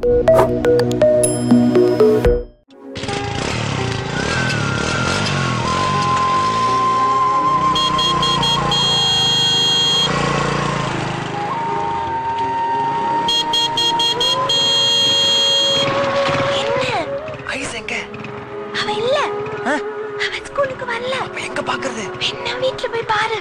என்ன ஐஸ் எங்க அவன் இல்ல அவன் ஸ்கூலுக்கு வரல அப்ப எங்க பாக்குறது என்ன வீட்ல போய் பாரு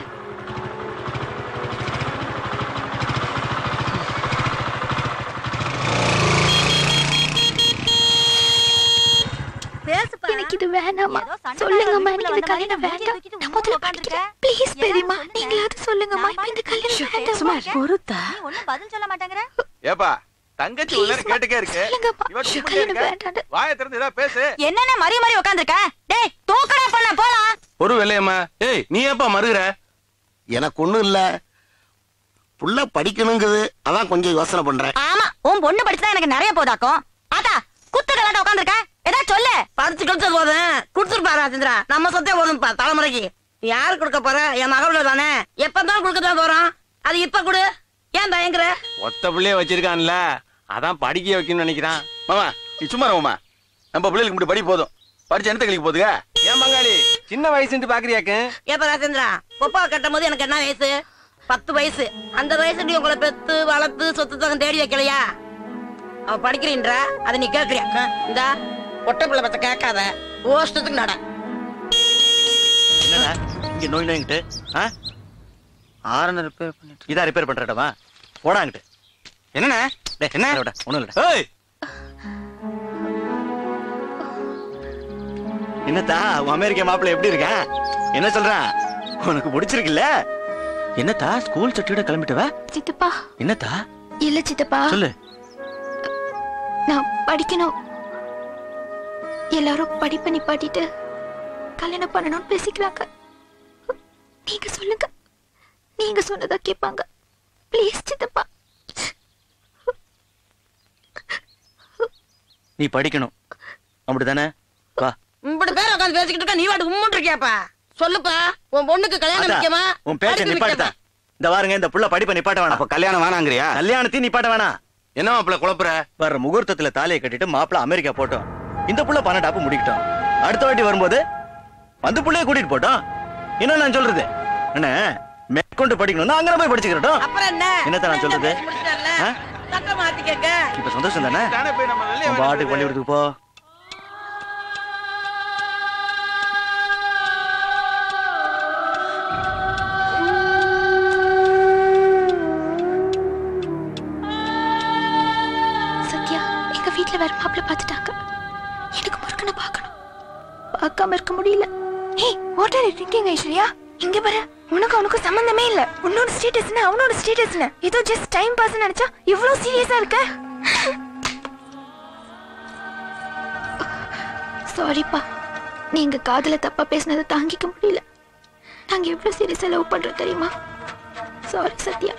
எனக்கு இது வேணாமா சொல்லுங்கம்மா எனக்கு இந்த கல்யாணம் வேண்டாம் நான் முதல்ல படிக்கிறேன் ப்ளீஸ் பெரியம்மா நீங்களாவது சொல்லுங்கம்மா இப்ப இந்த கல்யாணம் வேண்டாம் பொறுத்தா ஒண்ணும் பதில் சொல்ல மாட்டேங்கிற ஏப்பா தங்கச்சி உள்ள நேரம் கேட்டுக்கே இருக்கு சொல்லுங்கம்மா இவன் சும்மா கல்யாணம் இருக்க. வேண்டாம் வாயை திறந்து ஏதாவது பேசு என்னென்ன மறி மறி உட்காந்துருக்க டேய் தூக்கடா பண்ண போலாம் ஒரு வெள்ளையம்மா ஏய் நீ ஏப்பா மறுகிற எனக்கு ஒண்ணும் இல்ல புள்ள படிக்கணுங்குது அதான் கொஞ்சம் யோசனை பண்றேன் ஆமா உன் பொண்ணு படிச்சுதான் எனக்கு நிறைய போதாக்கும் ஆத்தா குத்து கலாட்ட உட்காந்துருக்க ஏதாவது சொல்லு படிச்சு கொடுத்தது போதும் கொடுத்துருப்பா ராஜேந்திரா நம்ம சொத்தே போதும்ப்பா தலைமுறைக்கு யாரு கொடுக்க போற என் மகளோட தானே எப்பதான் கொடுக்க தான் போறோம் அது இப்ப கொடு ஏன் தயங்குற ஒத்த பிள்ளைய வச்சிருக்கான்ல அதான் படிக்க வைக்கணும்னு நினைக்கிறான் மாமா நீ சும்மா இருமா நம்ம பிள்ளைகளுக்கு இப்படி படி போதும் படிச்சு என்ன கழிக்க போதுங்க ஏன் பங்காளி சின்ன வயசுன்ட்டு பாக்குறியாக்கு ஏப்பா ராஜேந்திரா பொப்பா கட்டும் போது எனக்கு என்ன வயசு பத்து வயசு அந்த வயசுல உங்களை பெத்து வளர்த்து சொத்து தகம் தேடி வைக்கலையா அவ படிக்கிறீன்றா அதை நீ கேக்குறியா இந்த பொட்டை பிள்ளை பத்த கேட்காத ஓஷ்டத்துக்கு நட என்னடா இங்க நோய் நோய்கிட்டு ஆ ஆரன ரிப்பேர் பண்ணிட்டு இதா ரிப்பேர் பண்றடவா போடாங்கிட்டு என்னண்ணே டேய் என்ன? விட ஒண்ணும் இல்ல ஏய் என்னத்தா உன் அமெரிக்க மாப்பிள்ளை எப்படி இருக்கான் என்ன சொல்றான் உனக்கு பிடிச்சிருக்குல்ல என்னத்தா ஸ்கூல் சட்டியோட கிளம்பிட்டவ சித்தப்பா என்னத்தா இல்ல சித்தப்பா சொல்லு நான் படிக்கணும் எல்லாரும் படிப்பை நிப்பாட்டிட்டு கல்யாணம் பண்ணணும்னு பேசிக்கிறாங்க நீங்க சொல்லுங்க நீங்க சொன்னதா கேட்பாங்க ப்ளீஸ் சித்தப்பா நீ படிக்கணும் அப்படிதானே வா இப்படி பேர் உட்காந்து பேசிக்கிட்டு இருக்க நீ வாட்டுக்கு உம்முன்னு இருக்கியாப்பா சொல்லுப்பா உன் பொண்ணுக்கு கல்யாணம் அதான், முக்கியமா உன் பேச்ச படிப்பு நிப்பாட்டுதா முக்கியமா? இந்த பாருங்க இந்த புள்ள படிப்பை நிப்பாட்ட வேணாம் அப்ப கல்யாணம் வேணாங்கிறியா கல்யாணத்தையும் நிப்பாட்ட வேணாம் என்ன மாப்பிள்ள குழப்புற வர்ற முகூர்த்தத்துல தாலியை கட்டிட்டு மாப்பிள்ள அமெரிக்கா போட்டோம் இந்த புள்ள பன்னெண்டாப்பு முடிக்கட்டும் அடுத்த வாட்டி வரும்போது அந்த புள்ளைய கூட்டிட்டு போட்டோம் என்ன நான் சொல்றது என்ன மேற்கொண்டு படிக்கணும்னா அங்க போய் படிச்சுக்கிறட்டும் அப்புறம் என்ன என்னத்த நான் சொல்றது? பேசி முடிச்சிட்டார்ல? ஆ? சட்டம் மாத்தி கேட்க இப்ப சந்தோஷம் தானே தானே போய் நம்ம வெள்ளைய உன் பாட்டுக்கு பள்ளிக்கூடத்துக்கு போ சத்யா எங்க வீட்ல வேற மாப்பிள்ள பார்த்துட்டாங்க எனக்கு முருகனை பார்க்கணும் பார்க்காம இருக்க முடியல ஏய் what are you thinking Aishwarya இங்க பாரு உனக்கு அவனுக்கு சம்பந்தமே இல்ல உன்னோட ஸ்டேட்டஸ்னா அவனோட ஸ்டேட்டஸ்னு ஏதோ ஜஸ்ட் டைம் பாஸ் நினைச்சா இவ்வளவு சீரியஸா இருக்க சாரிப்பா நீங்க காதுல தப்பா பேசினதை தாங்கிக்க முடியல நாங்க எவ்வளவு சீரியஸா லவ் பண்றோம் தெரியுமா சாரி சத்யா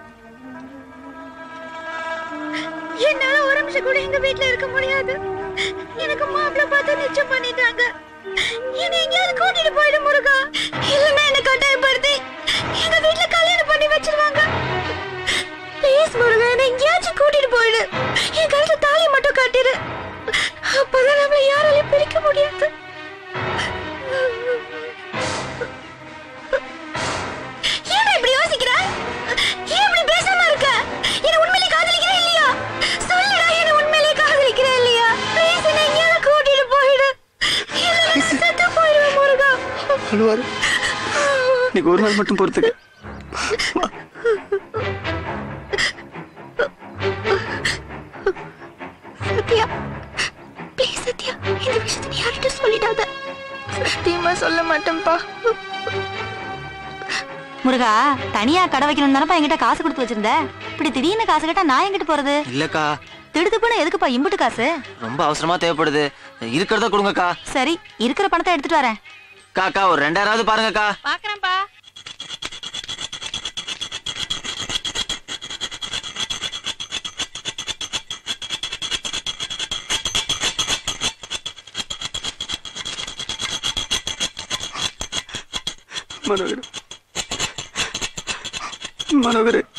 என்னால ஒரு நிமிஷம் கூட எங்க வீட்ல இருக்க முடியாது எனக்கு மாப்பிள்ள பார்த்து நிச்சயம் பண்ணிட்டாங்க என்னை எங்கேயாவது கூட்டிட்டு போயிடு முருகா இல்லைன்னா என்ன கட்டாயப்படுத்தி எங்க வீட்ல கல்யாணம் பண்ணி வச்சிருவாங்க ப்ளீஸ் முருகா என்னை எங்கேயாச்சும் கூட்டிட்டு போயிடு என் கழுத்துல தாலி மட்டும் கட்டிடு அப்பதான் நம்மள யாராலையும் பிரிக்க முடியாது ஏன் இப்படி யோசிக்கிற ஏன் இப்படி பேசாம இருக்க என்ன உண்மையிலே காதலிக்கிற இல்லையா சொல்லுடா என்ன உண்மையிலே காதலிக்கிற இல்லையா ப்ளீஸ் என்ன எங்கேயாவது கூட்டிட்டு போயிடு இல்லைன்னா நான் செத்து போயிடுவேன் முருகா அழுவாரு இன்னைக்கு ஒரு நாள் மட்டும் பொறுத்துக்க சத்யா ப்ளீஸ் சத்யா இந்த விஷயத்தை நீ யார்கிட்ட சொல்லிடாத சத்தியமா சொல்ல மாட்டேன்ப்பா முருகா தனியா கடை வைக்கணும் தானப்பா என்கிட்ட காசு கொடுத்து வச்சிருந்த இப்படி திடீர்னு காசு கேட்டா நான் எங்கிட்டு போறது இல்லக்கா திடுதுப்புன்னு எதுக்குப்பா இம்புட்டு காசு ரொம்ப அவசரமா தேவைப்படுது இருக்கிறத கொடுங்கக்கா சரி இருக்கிற பணத்தை எடுத்துட்டு வரேன் காக்கா ஒரு ரெண்டாயிரவது பாருங்கக்கா பாக்குறேன்ப்பா மனோகர் மனோகர்